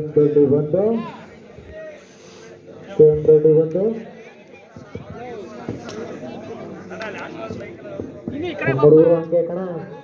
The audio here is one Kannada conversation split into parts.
ರೆಡ್ಡಿ ಒಂದು ಸೇಮ್ ರೆಡ್ಡಿ ಒಂದು ಮೂರು ಹಂಗೆ ಕಣ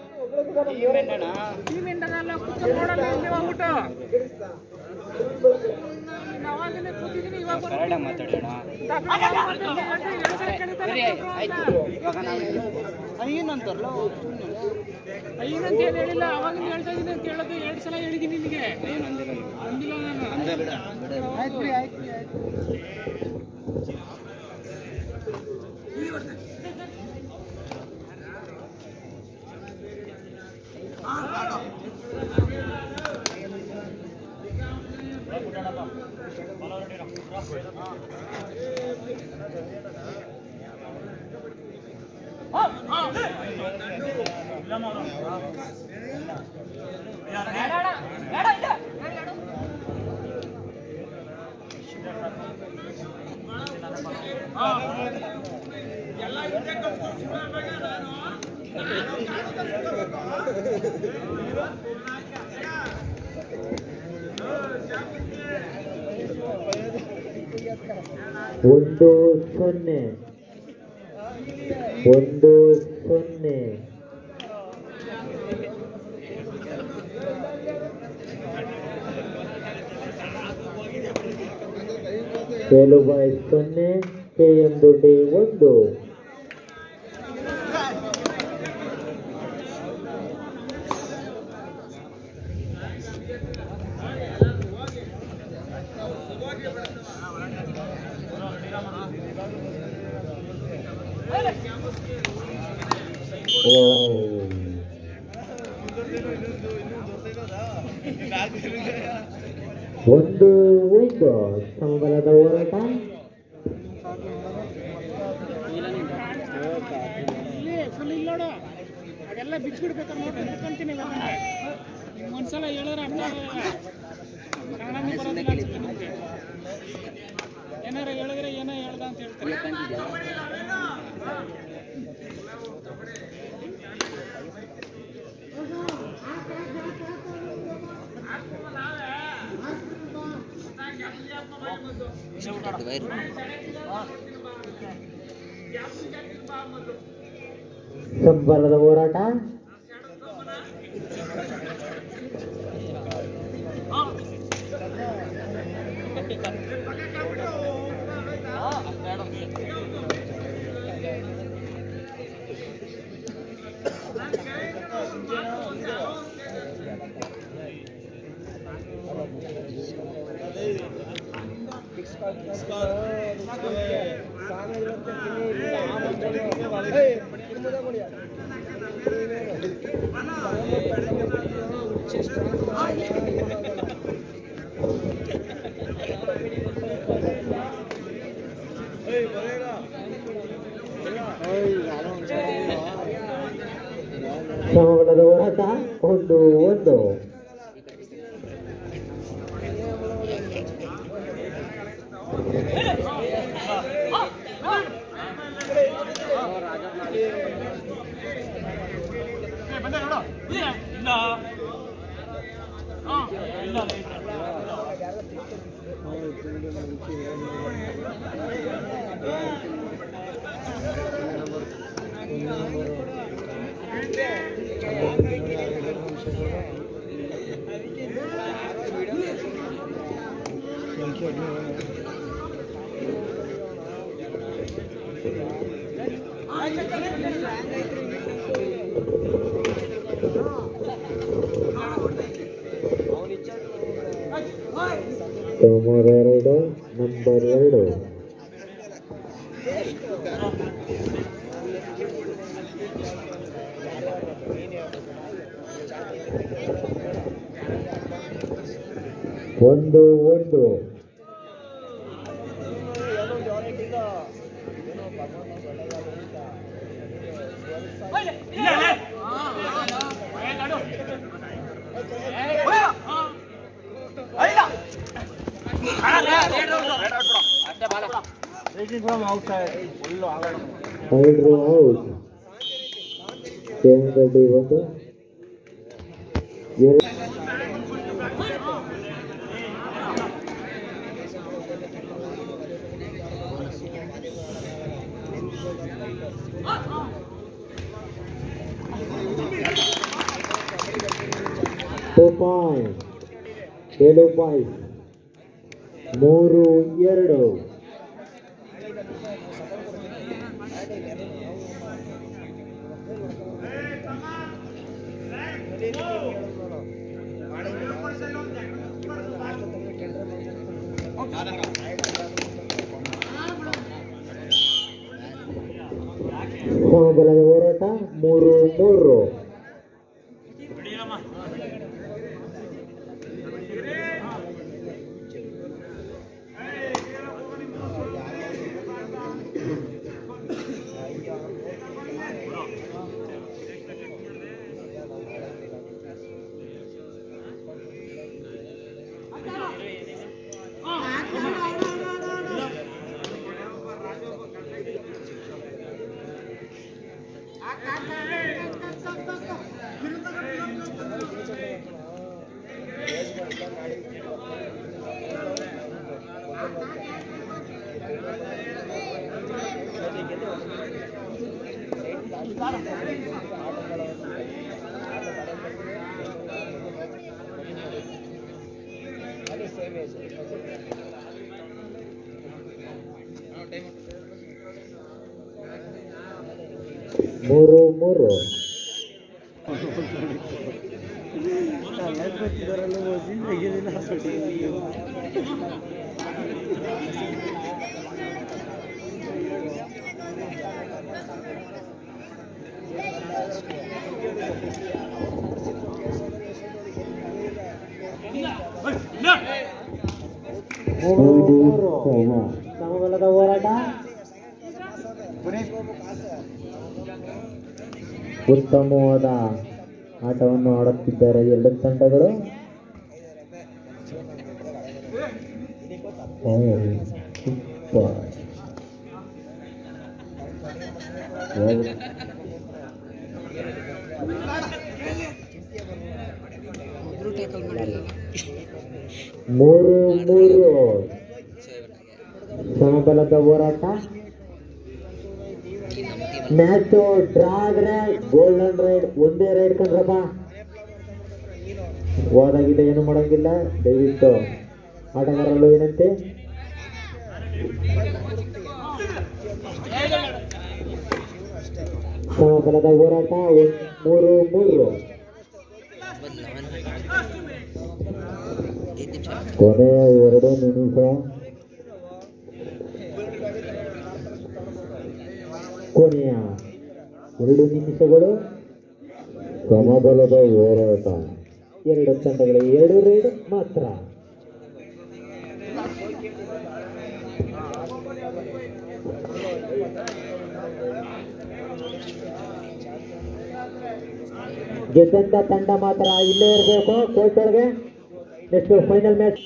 ಏನಂತ ಏನ್ ಹೇಳಿಲ್ಲ ಅವಾಗಿಂದ ಹೇಳ್ತಾ ಇದೀನಿ ಅಂತ ಹೇಳೋದು ಎರಡು ಸಲ ಹೇಳಿದೀನಿ ನಿನಗೆ ಅಂದಿಲ್ಲ ನಾನು ಆಯ್ತು ಬಿಡಿ ಆಯ್ತು ಬಿಡಿ ಆಯ್ತು ಒಂದು ಸೊನ್ನೆ ಒಂದು ಸೊನ್ನೆ ಬೇಲುಬಾಯಿ ಸೊನ್ನೆ ಕೆ ಎಂ ದೊಡ್ಡಿ ಒಂದು ಓ ಒಂದು ಒಂದು ಸಂಬಳದ ಹೋರಾಟ ಇಲ್ಲಿ ಫುಲ್ ಇಲ್ಲ ನೋಡು ಅದೆಲ್ಲ ಬಿಚ್ಚಿಬಿಡ್ಬೇಕಾದ್ರೆ ನೋಡಿ ಬಿಟ್ಕೊಂತೀನಿ ಒಂದ್ಸಲ ಹೇಳಿದ್ರೆ ಅರ್ಥ ಆಗಲ್ಲ ಕನ್ನಡನೇ ಬರೋದಿಲ್ಲ ಅನ್ಸುತ್ತೆ ನಿಮ್ಗೆ ಏನಾರ ಹೇಳಿದ್ರೆ ಏನೋ ಹೇಳ್ದ ಅಂತ ಹೇಳ್ತಾರೆ ಸಂಬಳದ ಹೋರಾಟ ಸಂಬಳದ ಹೋರಾಟ ಒಂದು ಒಂದು ಸೋಮವಾರ ಎರಡು ನಂಬರ್ ಎರಡು ಒಂದು ಒಂದು ಐದು ಔಟ್ ಕೇಂದ್ರ ರೆಡ್ಡಿ ಒಂದು ಎರಡು ಟೂ ಪಾಯಿಂಟ್ ಏಳು ಪಾಯಿಂಟ್ ಮೂರು ಎರಡು ಸಮಬಲದ ಹೋರಾಟ ಮೂರು ಮೂರು ಮೂರು ಮೂರು ಮೂರು ಮೂರು ಸಮಬಲದ ಹೋರಾಟ ಉತ್ತಮವಾದ ಆಟವನ್ನು ಆಡುತ್ತಿದ್ದಾರೆ ಎರಡು ತಂಡಗಳು ಓ, ಸೂಪರ್. ಓ. ಮೂರು ಮೂರು ಸಮಬಲದ ಹೋರಾಟ ಮ್ಯಾಚ್ ಡ್ರಾ ಆದ್ರೆ ಗೋಲ್ಡನ್ ರೈಡ್ ಒಂದೇ ರೈಡ್ ಕಣ್ರಪ್ಪ ಹೋದಾಗಿದೆ ಏನು ಮಾಡಂಗಿಲ್ಲ ದಯವಿಟ್ಟು ಆಟಗಾರರು ವಿನಂತಿ ಸಮಬಲದ ಹೋರಾಟ ಒಂದ್- ಮೂರು ಮೂರು ಕೊನೆಯ ಎರಡು ನಿಮಿಷ ಕೊನೆಯ ಎರಡು ನಿಮಿಷಗಳು ಸಮಬಲದ ಹೋರಾಟ ಎರಡು ತಂಡಗಳ ಎರಡು ರೈಡ್ ಮಾತ್ರ ಗೆದ್ದಂತ ತಂಡ ಮಾತ್ರ ಇಲ್ಲೇ ಇರಬೇಕು ಕೋರ್ಟ್ ಒಳಗೆ ನೆಕ್ಸ್ಟ್ ಫೈನಲ್ ಮ್ಯಾಚ್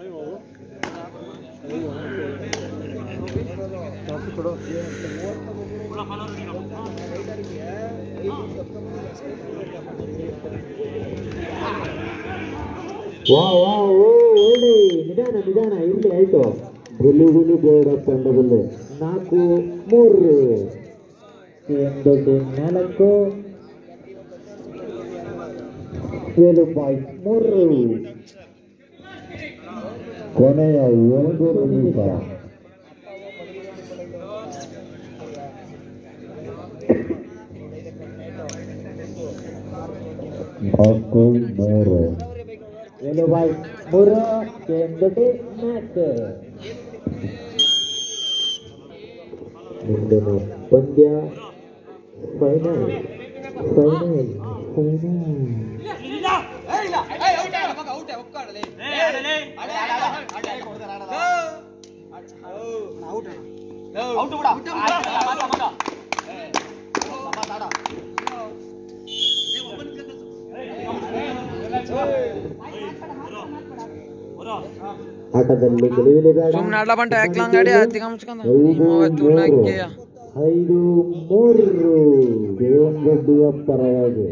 ವಾ ವಾ ಓ ಓಡಿ ನಿಧಾನ ನಿಧಾನ ಇರ್ಲಿ ಆಯ್ತು ಗುಲಿ ಗುಲಿ ಬೇಡ ತಂಡದಲ್ಲಿ ನಾಲ್ಕು ಮೂರು ಒಂದು ನಾಲ್ಕು ಏಳು ಪಾಯಿಂಟ್ ಮೂರು ಕೊನೆಯ ಒಂದು ನಿಮಿಷ ನಾಲ್ಕು ಮೂರು ಏಳು ಪಾಯಿಂಟ್ ಮೂರು ಎಂಬುದು ಮ್ಯಾಚ್ ಮುಂದಿನ ಪಂದ್ಯ ಫೈನಲ್ ಫೈನಲ್ ಫೈನಲ್ ಆಟದಲ್ಲಿ ಗೆಲುವಿಲಿಬೇಡ ಸುಮ್ನೆ ಆಡ್ಲ ಬಂಟ ಯಾಕ್ಲಂಗ್ ಆಡಿ ಅತಿ ಕಮ್ಸ್ಕೊಂಡ ಐದು ಮೂರು ಐದು ಮೂರು ದೇವಂಗಡ್ಡಿಯ ಪರವಾಗಿ